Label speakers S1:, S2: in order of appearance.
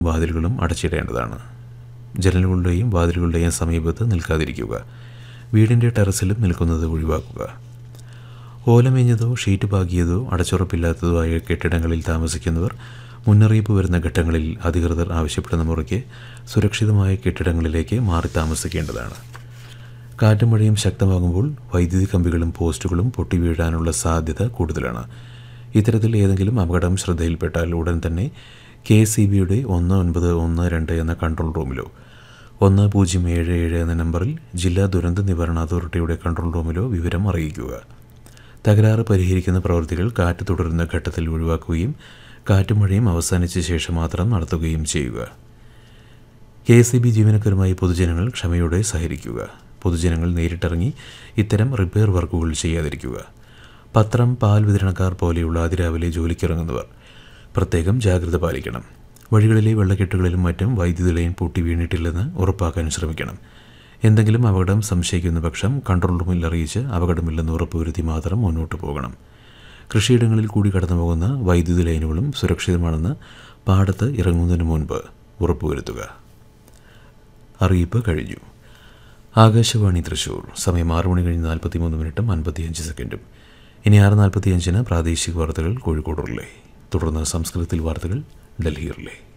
S1: വാതിലുകളും അടച്ചിടേണ്ടതാണ് ജനലുകളുടെയും വാതിലുകളുടെയും സമീപത്ത് നിൽക്കാതിരിക്കുക വീടിൻ്റെ ടെറസിലും നിൽക്കുന്നത് ഒഴിവാക്കുക ഓലമേഞ്ഞതോ ഷീറ്റ് പാകിയതോ അടച്ചുറപ്പില്ലാത്തതോ ആയ കെട്ടിടങ്ങളിൽ താമസിക്കുന്നവർ മുന്നറിയിപ്പ് വരുന്ന ഘട്ടങ്ങളിൽ അധികൃതർ ആവശ്യപ്പെടുന്ന മുറയ്ക്ക് സുരക്ഷിതമായ കെട്ടിടങ്ങളിലേക്ക് മാറി താമസിക്കേണ്ടതാണ് കാറ്റും മഴയും ശക്തമാകുമ്പോൾ വൈദ്യുതി കമ്പികളും പോസ്റ്റുകളും പൊട്ടി വീഴാനുള്ള സാധ്യത കൂടുതലാണ് ഇത്തരത്തിൽ ഏതെങ്കിലും അപകടം ശ്രദ്ധയിൽപ്പെട്ടാൽ ഉടൻ തന്നെ കെ സി ബിയുടെ ഒന്ന് ഒൻപത് ഒന്ന് രണ്ട് എന്ന കൺട്രോൾ റൂമിലോ ഒന്ന് പൂജ്യം ഏഴ് ഏഴ് എന്ന നമ്പറിൽ ജില്ലാ ദുരന്ത നിവാരണ അതോറിറ്റിയുടെ കൺട്രോൾ റൂമിലോ വിവരം അറിയിക്കുക തകരാറ് പരിഹരിക്കുന്ന പ്രവൃത്തികൾ കാറ്റ് തുടരുന്ന ഘട്ടത്തിൽ ഒഴിവാക്കുകയും കാറ്റും മഴയും അവസാനിച്ച ശേഷം മാത്രം നടത്തുകയും ചെയ്യുക കെ എസ് ബി ജീവനക്കാരുമായി പൊതുജനങ്ങൾ ക്ഷമയോടെ സഹകരിക്കുക പൊതുജനങ്ങൾ നേരിട്ടിറങ്ങി ഇത്തരം റിപ്പയർ വർക്കുകൾ ചെയ്യാതിരിക്കുക പത്രം പാൽ വിതരണക്കാർ പോലെയുള്ള അതിരാവിലെ ജോലിക്കിറങ്ങുന്നവർ പ്രത്യേകം ജാഗ്രത പാലിക്കണം വഴികളിലെ വെള്ളക്കെട്ടുകളിലും മറ്റും വൈദ്യുതി ലൈൻ പൊട്ടി വീണിട്ടില്ലെന്ന് ഉറപ്പാക്കാൻ ശ്രമിക്കണം എന്തെങ്കിലും അപകടം സംശയിക്കുന്ന പക്ഷം കൺട്രോൾ റൂമിൽ അറിയിച്ച് അപകടമില്ലെന്ന് ഉറപ്പുവരുത്തി മാത്രം മുന്നോട്ട് പോകണം കൃഷിയിടങ്ങളിൽ കൂടി കടന്നു പോകുന്ന വൈദ്യുതി ലൈനുകളും സുരക്ഷിതമാണെന്ന് പാടത്ത് ഇറങ്ങുന്നതിന് മുൻപ് ഉറപ്പുവരുത്തുക അറിയിപ്പ് കഴിഞ്ഞു ആകാശവാണി തൃശൂർ സമയം ആറ് മണി കഴിഞ്ഞ് നാൽപ്പത്തി മൂന്ന് മിനിറ്റും അൻപത്തിയഞ്ച് സെക്കൻഡും ഇനി ആറ് നാൽപ്പത്തിയഞ്ചിന് പ്രാദേശിക വാർത്തകൾ കോഴിക്കോട് റിലേ തുടർന്ന് സംസ്കൃതത്തിൽ വാർത്തകൾ ഡൽഹി റിലേ